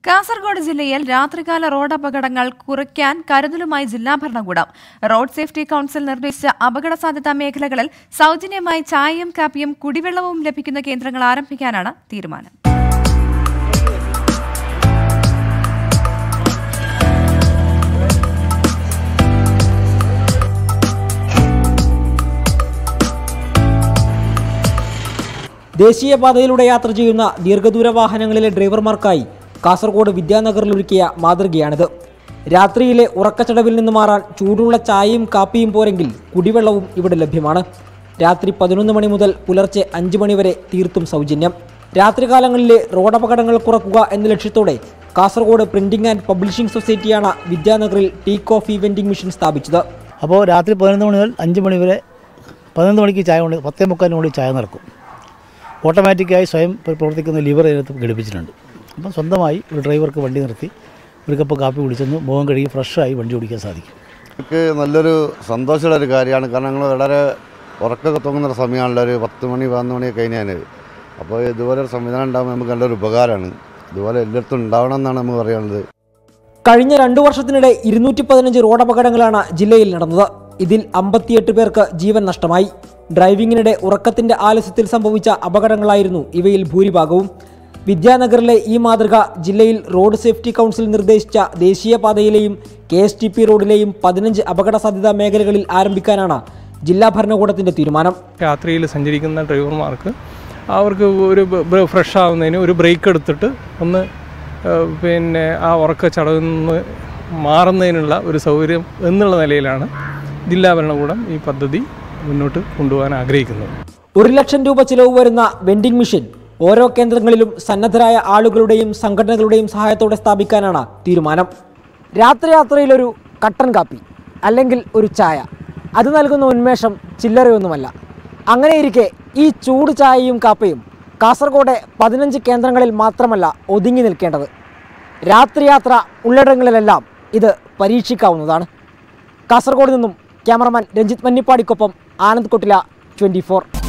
കാസർഗോഡ് ജില്ലയിൽ രാത്രികാല റോഡ് അപകടങ്ങൾ കുറയ്ക്കാൻ കരുതലുമായി ജില്ലാ ഭരണകൂടം റോഡ് സേഫ്റ്റി കൌൺസിൽ നിർദ്ദേശിച്ച അപകട സാധ്യതാ മേഖലകളിൽ സൗജന്യമായി ചായയും കാപ്പിയും കുടിവെള്ളവും ലഭിക്കുന്ന കേന്ദ്രങ്ങൾ ആരംഭിക്കാനാണ് തീരുമാനം ദേശീയപാതയിലൂടെ യാത്ര ചെയ്യുന്ന ദീർഘദൂര വാഹനങ്ങളിലെ ഡ്രൈവർമാർക്കായി കാസർഗോഡ് വിദ്യാനഗറിൽ ഒരുക്കിയ മാതൃകയാണിത് രാത്രിയിലെ ഉറക്കച്ചടവിൽ നിന്ന് മാറാൻ ചൂടുള്ള ചായയും കാപ്പിയും പോരെങ്കിൽ കുടിവെള്ളവും ഇവിടെ ലഭ്യമാണ് രാത്രി പതിനൊന്ന് മണി മുതൽ പുലർച്ചെ അഞ്ച് മണി വരെ തീർത്തും സൗജന്യം രാത്രികാലങ്ങളിലെ റോഡപകടങ്ങൾ കുറക്കുക എന്ന ലക്ഷ്യത്തോടെ കാസർഗോഡ് പ്രിന്റിംഗ് ആൻഡ് പബ്ലിഷിംഗ് സൊസൈറ്റിയാണ് വിദ്യാനഗറിൽ ടീ കോഫി വെൻഡിംഗ് മെഷീൻ സ്ഥാപിച്ചത് അപ്പോൾ രാത്രി പതിനൊന്ന് മണി മുതൽ അഞ്ച് മണി വരെ പതിനൊന്ന് മണിക്ക് ചായ കൊണ്ട് പത്തേ മുക്കാലിനുള്ളിൽ ചായ നടക്കും ഓട്ടോമാറ്റിക്കായി സ്വയം പ്ര- പ്രവർത്തിക്കുന്ന ലിവർ ഇതിനകത്ത് ഘടിപ്പിച്ചിട്ടുണ്ട് അപ്പം സ്വന്തമായി ഒരു ഡ്രൈവർക്ക് വണ്ടി നിർത്തി ഒരു കപ്പ് കാപ്പി കുടിച്ചെന്ന് മുഖം കഴുകി ഫ്രഷായി വണ്ടി ഓടിക്കാൻ സാധിക്കും എനിക്ക് നല്ലൊരു സന്തോഷമുള്ള ഒരു കാര്യമാണ് കാരണം ഞങ്ങൾ വളരെ ഉറക്കമൊക്കെ തൂങ്ങുന്ന ഒരു സമയമാണല്ലോ ഒരു പത്ത് മണി പതിനൊന്ന് മണിയൊക്കെ കഴിഞ്ഞാൽ അപ്പോൾ ഇതുപോലെ ഒരു സംവിധാനം ഉണ്ടാകുമ്പോൾ നമുക്ക് നല്ലൊരു ഉപകാരമാണ് ഇതുപോലെ എല്ലായിടത്തും ഉണ്ടാവണം എന്നാണ് നമുക്ക് പറയാനുള്ളത് കഴിഞ്ഞ രണ്ടു വർഷത്തിനിടെ ഇരുന്നൂറ്റി പതിനഞ്ച് റോഡപകടങ്ങളാണ് ജില്ലയിൽ നടന്നത് ഇതിൽ അമ്പത്തിയെട്ട് പേർക്ക് ജീവൻ നഷ്ടമായി ഡ്രൈവിംഗിനിടെ ഉറക്കത്തിന്റെ ആലസ്യത്തിൽ സംഭവിച്ച അപകടങ്ങളായിരുന്നു ഇവയിൽ ഭൂരിഭാഗവും വിദ്യാനഗറിലെ ഈ മാതൃക ജില്ലയിൽ റോഡ് സേഫ്റ്റി കൗൺസിൽ നിർദ്ദേശിച്ച ദേശീയപാതയിലെയും കെ എസ് ടി പി റോഡിലെയും പതിനഞ്ച് അപകട സാധ്യതാ മേഖലകളിൽ ആരംഭിക്കാനാണ് ജില്ലാ ഭരണകൂടത്തിന്റെ തീരുമാനം രാത്രിയിൽ സഞ്ചരിക്കുന്ന ഡ്രൈവർമാർക്ക് അവർക്ക് ഒരു ഫ്രഷ് ആവുന്നതിന് ഒരു ബ്രേക്ക് എടുത്തിട്ട് ഒന്ന് ഏഹ്, പിന്നെ ആ ഉറക്ക ചടവിൽ നിന്ന് മാറുന്നതിനുള്ള ഒരു സൗകര്യം എന്നുള്ള നിലയിലാണ് ജില്ലാ ഭരണകൂടം ഈ പദ്ധതി മുന്നോട്ട് കൊണ്ടുപോകാൻ ആഗ്രഹിക്കുന്നത് ഒരു ലക്ഷം രൂപ ചിലവ് വരുന്ന വെൻഡിംഗ് മെഷീൻ ഓരോ കേന്ദ്രങ്ങളിലും സന്നദ്ധരായ ആളുകളുടെയും സംഘടനകളുടെയും സഹായത്തോടെ സ്ഥാപിക്കാനാണ് തീരുമാനം രാത്രി യാത്രയിലൊരു കട്ടൻ കാപ്പി അല്ലെങ്കിൽ ഒരു ചായ അത് നൽകുന്ന ഉന്മേഷം ചില്ലറയൊന്നുമല്ല അങ്ങനെയിരിക്കെ ഈ ചൂട് ചായയും കാപ്പയും കാസർഗോഡ് പതിനഞ്ച് കേന്ദ്രങ്ങളിൽ മാത്രമല്ല ഒതുങ്ങി നിൽക്കേണ്ടത് രാത്രി യാത്ര ഉള്ളിടങ്ങളിലെല്ലാം ഇത് പരീക്ഷിക്കാവുന്നതാണ് കാസർഗോഡ് നിന്നും ക്യാമറമാൻ രഞ്ജിത്ത് മന്നിപ്പാടിക്കൊപ്പം ആനന്ദ് കൊട്ടില ട്വൻറ്റി